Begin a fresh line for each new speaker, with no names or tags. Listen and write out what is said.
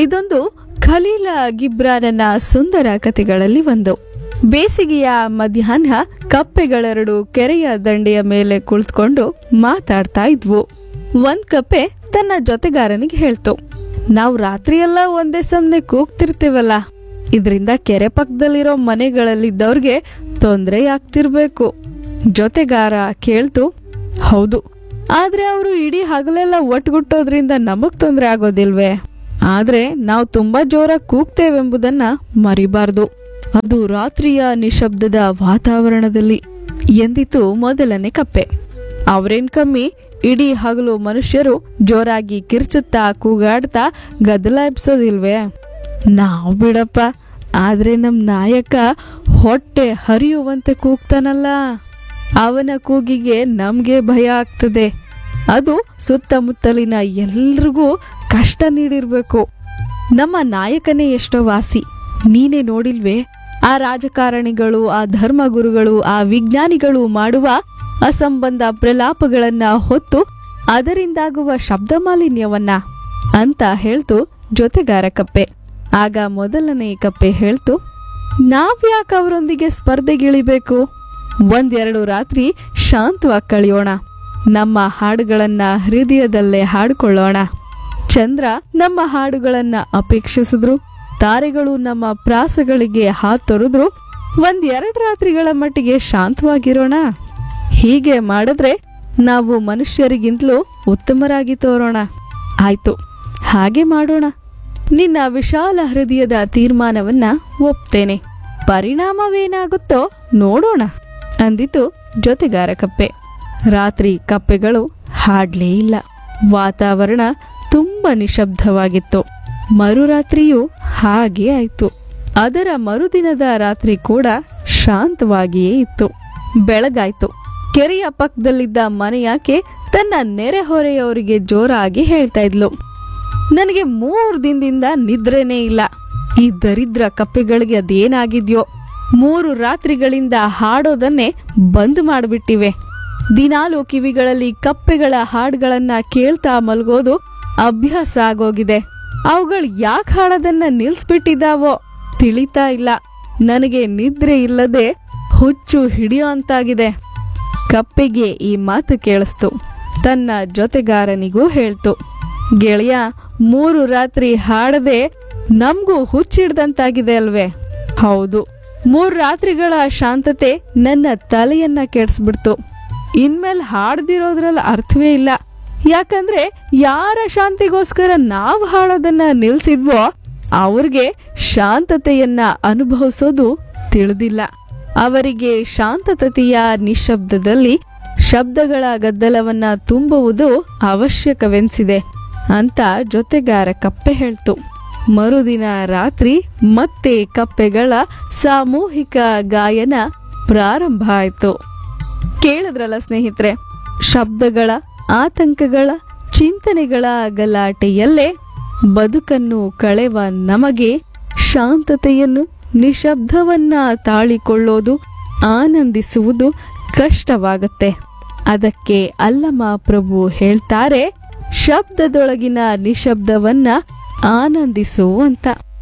ಇದೊಂದು ಖಲೀಲ ಗಿಬ್ರಾನನ ಸುಂದರ ಕಥೆಗಳಲ್ಲಿ ಒಂದು ಬೇಸಿಗೆಯ ಮಧ್ಯಾಹ್ನ ಕಪ್ಪೆಗಳೆರಡು ಕೆರೆಯ ದಂಡೆಯ ಮೇಲೆ ಕುಳಿತುಕೊಂಡು ಮಾತಾಡ್ತಾ ಇದ್ವು ಒಂದ್ ಕಪ್ಪೆ ತನ್ನ ಜೊತೆಗಾರನಿಗೆ ಹೇಳ್ತು ನಾವು ರಾತ್ರಿಯೆಲ್ಲ ಒಂದೇ ಸಮನೆ ಕೂಗ್ತಿರ್ತೀವಲ್ಲ ಇದರಿಂದ ಕೆರೆ ಪಕ್ಕದಲ್ಲಿರೋ ಮನೆಗಳಲ್ಲಿದ್ದವ್ರಿಗೆ ತೊಂದರೆ ಆಗ್ತಿರ್ಬೇಕು ಜೊತೆಗಾರ ಕೇಳ್ತು ಹೌದು ಆದ್ರೆ ಅವರು ಇಡೀ ಹಗಲೆಲ್ಲ ಒಟ್ಟುಗುಟ್ಟೋದ್ರಿಂದ ನಮಗ್ ತೊಂದರೆ ಆಗೋದಿಲ್ವೇ ಆದ್ರೆ ನಾವು ತುಂಬಾ ಜೋರಾಗಿ ಕೂಗ್ತೇವೆಂಬುದನ್ನ ಮರಿಬಾರ್ದು ಅದು ರಾತ್ರಿಯ ನಿಶಬ್ದದ ವಾತಾವರಣದಲ್ಲಿ ಎಂದಿತು ಮೊದಲನೇ ಕಪ್ಪೆ ಅವ್ರೇನ್ ಕಮ್ಮಿ ಇಡೀ ಹಗಲು ಮನುಷ್ಯರು ಜೋರಾಗಿ ಕಿರ್ಚುತ್ತಾ ಕೂಗಾಡ್ತಾ ಗದ್ದಲ ಎಬ್ಸೋದಿಲ್ವೇ ನಾವು ಬಿಡಪ್ಪ ಆದ್ರೆ ನಮ್ ನಾಯಕ ಹೊಟ್ಟೆ ಹರಿಯುವಂತೆ ಕೂಗ್ತಾನಲ್ಲ ಅವನ ಕೂಗಿಗೆ ನಮ್ಗೆ ಭಯ ಆಗ್ತದೆ ಅದು ಸುತ್ತಮುತ್ತಲಿನ ಎಲ್ರಿಗೂ ಕಷ್ಟ ನೀಡಿರ್ಬೇಕು ನಮ್ಮ ನಾಯಕನೇ ಎಷ್ಟೋ ವಾಸಿ ನೀನೇ ನೋಡಿಲ್ವೇ ಆ ರಾಜಕಾರಣಿಗಳು ಆ ಧರ್ಮಗುರುಗಳು ಆ ವಿಜ್ಞಾನಿಗಳು ಮಾಡುವ ಅಸಂಬಂಧ ಪ್ರಲಾಪಗಳನ್ನ ಹೊತ್ತು ಅದರಿಂದಾಗುವ ಶಬ್ದ ಮಾಲಿನ್ಯವನ್ನ ಅಂತ ಹೇಳ್ತು ಜೊತೆಗಾರ ಕಪ್ಪೆ ಆಗ ಮೊದಲನೇ ಕಪ್ಪೆ ಹೇಳ್ತು ನಾವ್ಯಾಕೆ ಅವರೊಂದಿಗೆ ಸ್ಪರ್ಧೆಗಿಳಿಬೇಕು ಒಂದೆರಡು ರಾತ್ರಿ ಶಾಂತವಾಗಿ ಕಳೆಯೋಣ ನಮ್ಮ ಹಾಡುಗಳನ್ನ ಹೃದಯದಲ್ಲೇ ಹಾಡ್ಕೊಳ್ಳೋಣ ಚಂದ್ರ ನಮ್ಮ ಹಾಡುಗಳನ್ನ ಅಪೇಕ್ಷಿಸಿದ್ರು ತಾರೆಗಳು ನಮ್ಮ ಪ್ರಾಸಗಳಿಗೆ ಹಾತೊರೆದ್ರು ಒಂದ್ ಎರಡು ರಾತ್ರಿಗಳ ಮಟ್ಟಿಗೆ ಶಾಂತವಾಗಿರೋಣ ಹೀಗೆ ಮಾಡಿದ್ರೆ ನಾವು ಮನುಷ್ಯರಿಗಿಂತಲೂ ಉತ್ತಮರಾಗಿ ತೋರೋಣ ಆಯ್ತು ಹಾಗೆ ಮಾಡೋಣ ನಿನ್ನ ವಿಶಾಲ ಹೃದಯದ ತೀರ್ಮಾನವನ್ನ ಒಪ್ತೇನೆ ಪರಿಣಾಮವೇನಾಗುತ್ತೋ ನೋಡೋಣ ಅಂದಿತು ಜೊತೆಗಾರ ಕಪ್ಪೆ ರಾತ್ರಿ ಕಪ್ಪೆಗಳು ಹಾಡ್ಲೇ ಇಲ್ಲ ವಾತಾವರಣ ತುಂಬ ನಿಶಬ್ದವಾಗಿತ್ತು ಮರುರಾತ್ರಿಯೂ ಹಾಗೆ ಆಯ್ತು ಅದರ ಮರುದಿನದ ರಾತ್ರಿ ಕೂಡ ಶಾಂತವಾಗಿಯೇ ಇತ್ತು ಬೆಳಗಾಯ್ತು ಕೆರೆಯ ಪಕ್ಕದಲ್ಲಿದ್ದ ಮನೆಯಾಕೆ ತನ್ನ ನೆರೆಹೊರೆಯವರಿಗೆ ಜೋರಾಗಿ ಹೇಳ್ತಾ ಇದ್ಲು ನನಗೆ ಮೂರು ದಿನದಿಂದ ನಿದ್ರೆನೇ ಇಲ್ಲ ಈ ದರಿದ್ರ ಕಪ್ಪೆಗಳಿಗೆ ಅದೇನಾಗಿದ್ಯೋ ಮೂರು ರಾತ್ರಿಗಳಿಂದ ಹಾಡೋದನ್ನೇ ಬಂದ್ ಮಾಡಿಬಿಟ್ಟಿವೆ ದಿನಾಲು ಕಿವಿಗಳಲ್ಲಿ ಕಪ್ಪೆಗಳ ಹಾಡುಗಳನ್ನ ಕೇಳ್ತಾ ಮಲ್ಗೋದು ಅಭ್ಯಾಸ ಆಗೋಗಿದೆ ಅವುಗಳು ಯಾಕೆ ಹಾಡೋದನ್ನ ನಿಲ್ಸ್ಬಿಟ್ಟಿದ್ದಾವೋ ತಿಳಿತಾ ಇಲ್ಲ ನನಗೆ ನಿದ್ರೆ ಇಲ್ಲದೆ ಹುಚ್ಚು ಹಿಡಿಯೋ ಅಂತಾಗಿದೆ ಕಪ್ಪೆಗೆ ಈ ಮಾತು ಕೇಳಿಸ್ತು ತನ್ನ ಜೊತೆಗಾರನಿಗೂ ಹೇಳ್ತು ಗೆಳೆಯ ಮೂರು ರಾತ್ರಿ ಹಾಡದೆ ನಮ್ಗೂ ಹುಚ್ಚಿಡ್ದಂತಾಗಿದೆ ಅಲ್ವೇ ಹೌದು ಮೂರು ರಾತ್ರಿಗಳ ಶಾಂತತೆ ನನ್ನ ತಲೆಯನ್ನ ಕೆಡ್ಸ್ಬಿಡ್ತು ಇನ್ಮೇಲೆ ಹಾಡ್ದಿರೋದ್ರಲ್ಲಿ ಅರ್ಥವೇ ಇಲ್ಲ ಯಾಕಂದ್ರೆ ಯಾರ ಶಾಂತಿಗೋಸ್ಕರ ನಾವು ಹಾಡೋದನ್ನ ನಿಲ್ಸಿದ್ವೋ ಅವ್ರಿಗೆ ಶಾಂತತೆಯನ್ನ ಅನುಭವಿಸೋದು ತಿಳಿದಿಲ್ಲ ಅವರಿಗೆ ಶಾಂತತೆಯ ನಿಶಬ್ದದಲ್ಲಿ ಶಬ್ದಗಳ ಗದ್ದಲವನ್ನ ತುಂಬುವುದು ಅವಶ್ಯಕವೆನಿಸಿದೆ ಅಂತ ಜೊತೆಗಾರ ಕಪ್ಪೆ ಹೇಳ್ತು ಮರುದಿನ ರಾತ್ರಿ ಮತ್ತೆ ಕಪ್ಪೆಗಳ ಸಾಮೂಹಿಕ ಗಾಯನ ಪ್ರಾರಂಭ ಆಯ್ತು ಕೇಳಿದ್ರಲ್ಲ ಸ್ನೇಹಿತರೆ ಶಬ್ದಗಳ ಆತಂಕಗಳ ಚಿಂತನೆಗಳ ಗಲಾಟೆಯಲ್ಲೇ ಬದುಕನ್ನು ಕಳೆವ ನಮಗೆ ಶಾಂತತೆಯನ್ನು ನಿಶಬ್ದವನ್ನ ತಾಳಿಕೊಳ್ಳೋದು ಆನಂದಿಸುವುದು ಕಷ್ಟವಾಗತ್ತೆ ಅದಕ್ಕೆ ಅಲ್ಲಮ ಪ್ರಭು ಹೇಳ್ತಾರೆ ಶಬ್ದದೊಳಗಿನ ನಿಶಬ್ದವನ್ನ ಆನಂದಿಸು ಅಂತ